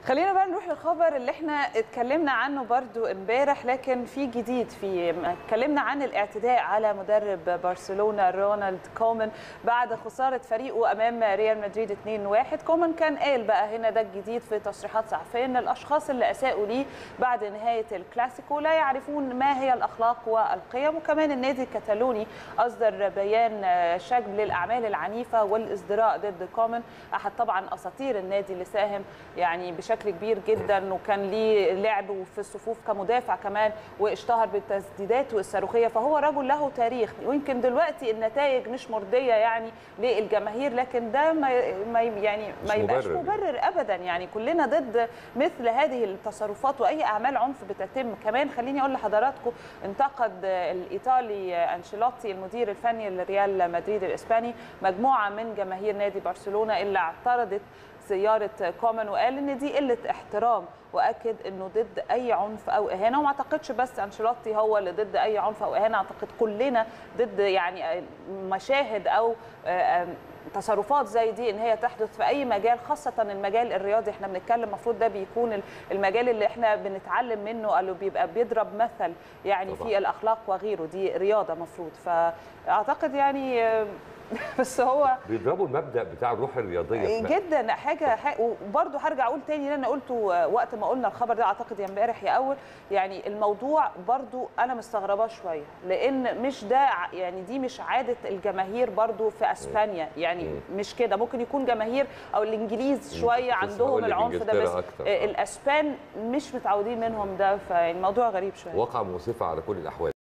خلينا بقى نروح للخبر اللي احنا اتكلمنا عنه برضو امبارح لكن في جديد في اتكلمنا عن الاعتداء على مدرب برشلونه رونالد كومان بعد خساره فريقه امام ريال مدريد 2-1 كومان كان قال بقى هنا ده الجديد في تصريحات صحفيه ان الاشخاص اللي اساءوا ليه بعد نهايه الكلاسيكو لا يعرفون ما هي الاخلاق والقيم وكمان النادي الكتالوني اصدر بيان شجب للاعمال العنيفه والازدراء ضد كومان احد طبعا اساطير النادي اللي ساهم يعني بشكل بشكل كبير جدا وكان ليه لعب في الصفوف كمدافع كمان واشتهر بالتسديدات والصاروخيه فهو رجل له تاريخ ويمكن دلوقتي النتائج مش مرضيه يعني للجماهير لكن ده ما يعني ما يبقاش مبرر. مبرر ابدا يعني كلنا ضد مثل هذه التصرفات واي اعمال عنف بتتم كمان خليني اقول لحضراتكم انتقد الايطالي انشيلوتي المدير الفني لريال مدريد الاسباني مجموعه من جماهير نادي برشلونه اللي اعترضت زياره كومان وقال ان دي قله احترام واكد انه ضد اي عنف او اهانه وما اعتقدش بس انشيلوتي هو اللي ضد اي عنف او اهانه اعتقد كلنا ضد يعني مشاهد او تصرفات زي دي ان هي تحدث في اي مجال خاصه المجال الرياضي احنا بنتكلم المفروض ده بيكون المجال اللي احنا بنتعلم منه اللي بيبقى بيضرب مثل يعني طبعا. في الاخلاق وغيره دي رياضه مفروض فاعتقد يعني بس هو بيضربوا المبدا بتاع الروح الرياضيه جدا حاجه, حاجة وبرده هرجع اقول تاني اللي انا قلته وقت ما قلنا الخبر ده اعتقد يا امبارح يا اول يعني الموضوع برده انا مستغرباه شويه لان مش ده يعني دي مش عاده الجماهير برده في اسبانيا يعني مش كده ممكن يكون جماهير او الانجليز شويه عندهم العنف ده بس أكتر. الاسبان مش متعودين منهم ده فالموضوع غريب شويه واقعه مؤسفه على كل الاحوال